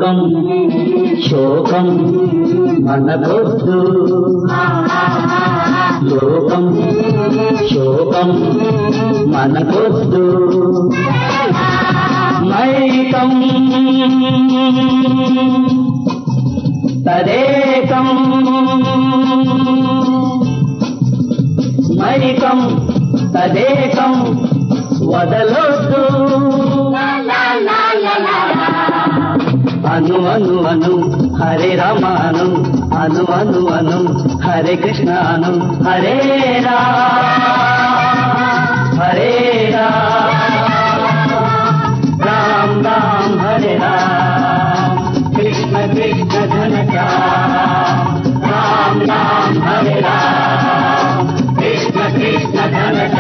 లోకం శోకం మనకొద్దు లోకం శోకం మనకొద్దు మైకం తదేకం మైకం తదేకం వదలొద్దు అను అను అను హరే రామ అను అను అను అను హరే కృష్ణ అను హరే రా హరే రా రామ్ రామ్ హరే రామ్ కృష్ణ కృష్ణ ధనక రామ్ రామ్ హరే రామ్ కృష్ణ కృష్ణ ధనక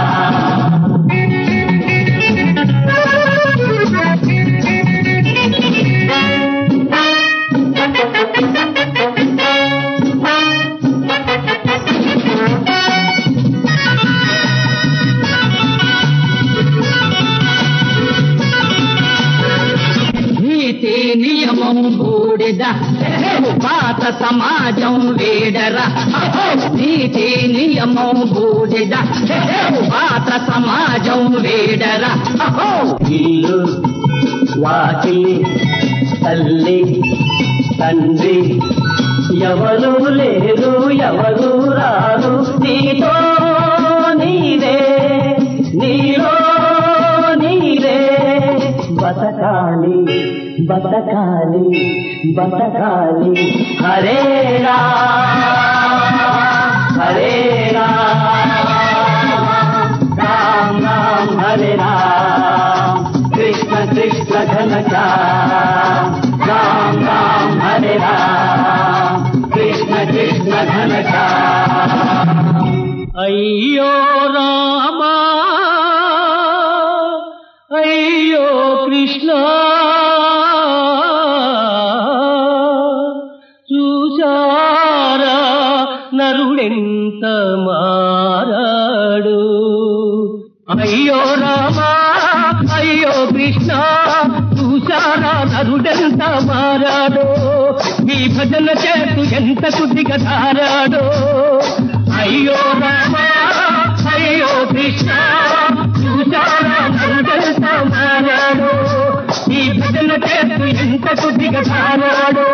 నీతి నియమం బూడిద పాత సమాజం వేడర నీతి నియమం బూడిద పాత సమాజం వేడర ఇల్లు వాకిలి తల్లి తండ్రి ఎవరు లేరు ఎవరు రారు నీతో నీవే నీలో నీవే బతకాలి బతకాలి బతకాలి హరే రా హరే రా రామ్ రామ్ హరే రామ్ కృష్ణ కృష్ణ ఘనక రామ్ రామ్ హరే రామ్ కృష్ణ కృష్ణ ఘనక అయ్యో రామా అయ్యో కృష్ణ చూసారా నరుడెంత మారాడు అయ్యో రామా అయ్యో కృష్ణ చూసారా నరుడెంత మారాడో ఈ భజన చేతు ఎంత కుదిగా ధారాడో అయ్యో రామా అయ్యో కృష్ణ చూసారా నరుడెంత మారాడో ఈ భజన చేతు ఎంత కుదిగా ధారాడో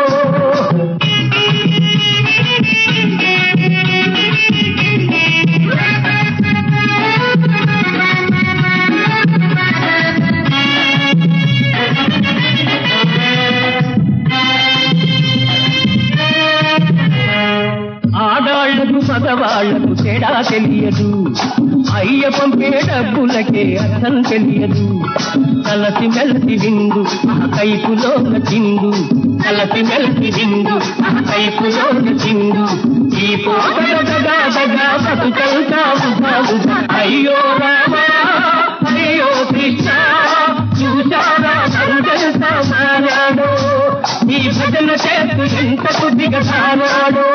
ఆడాళ్లకు మగవాళ్లకు తేడా తెలియదు అయ్యప్పం డబ్బులకే అర్థం తెలియదు కలసి మెలసి విందు ఆ కైపులోన చిందు కలసి మెలసి విందు ఆ కైపులోన చిందు ఈ పోగడ దగా దగా బతుకంతా ఉదా ఉదా. అయ్యో రామా అయ్యో కృష్ణ చూసారా సంతరిస్తా మారాడో ఈ భజన చేతు ఎంత కొద్దిగా సారాడో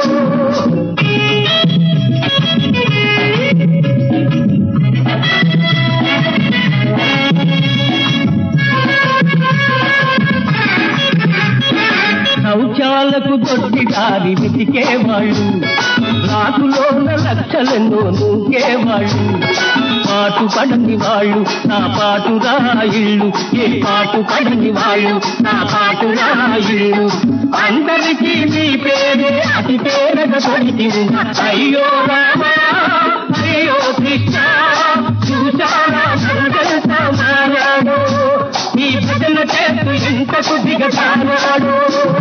శౌచాలకు దొడ్డి దారి వెతికేవాళ్ళు రాకులోన లక్షలను నూకేవాళ్ళు పాటు పడని వాళ్ళు నా పాటు రాయిళ్ళు ఏ పాటు పడని వాళ్ళు నా పాటు రాయిళ్ళు అందరికీ మీ పేరే అతి పేరగ కొడికి అయ్యో రామా అయ్యో కృష్ణ చూసారా సంకల్ప మారాడో ఈ భజన చేస్తూ ఎంత కొద్దిగా తారాడో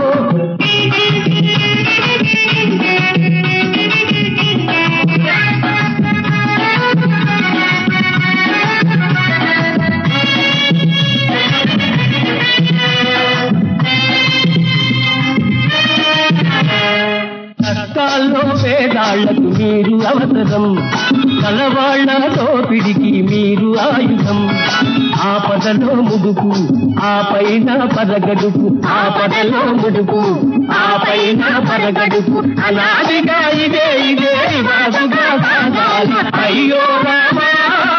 కష్టాల్లో పేదాళ్లకు మీరు అవసరం కలవాళ్ల దోపిడికి మీరు ఆయుధం ఆపదలో ముడుపు ఆ పైన పరగడుపు ఆపదలో ముడుపు ఆ పైన పరగడుపు అనాదిగా ఇదే ఇదే బాగుగా సాగాలి అయ్యో రామా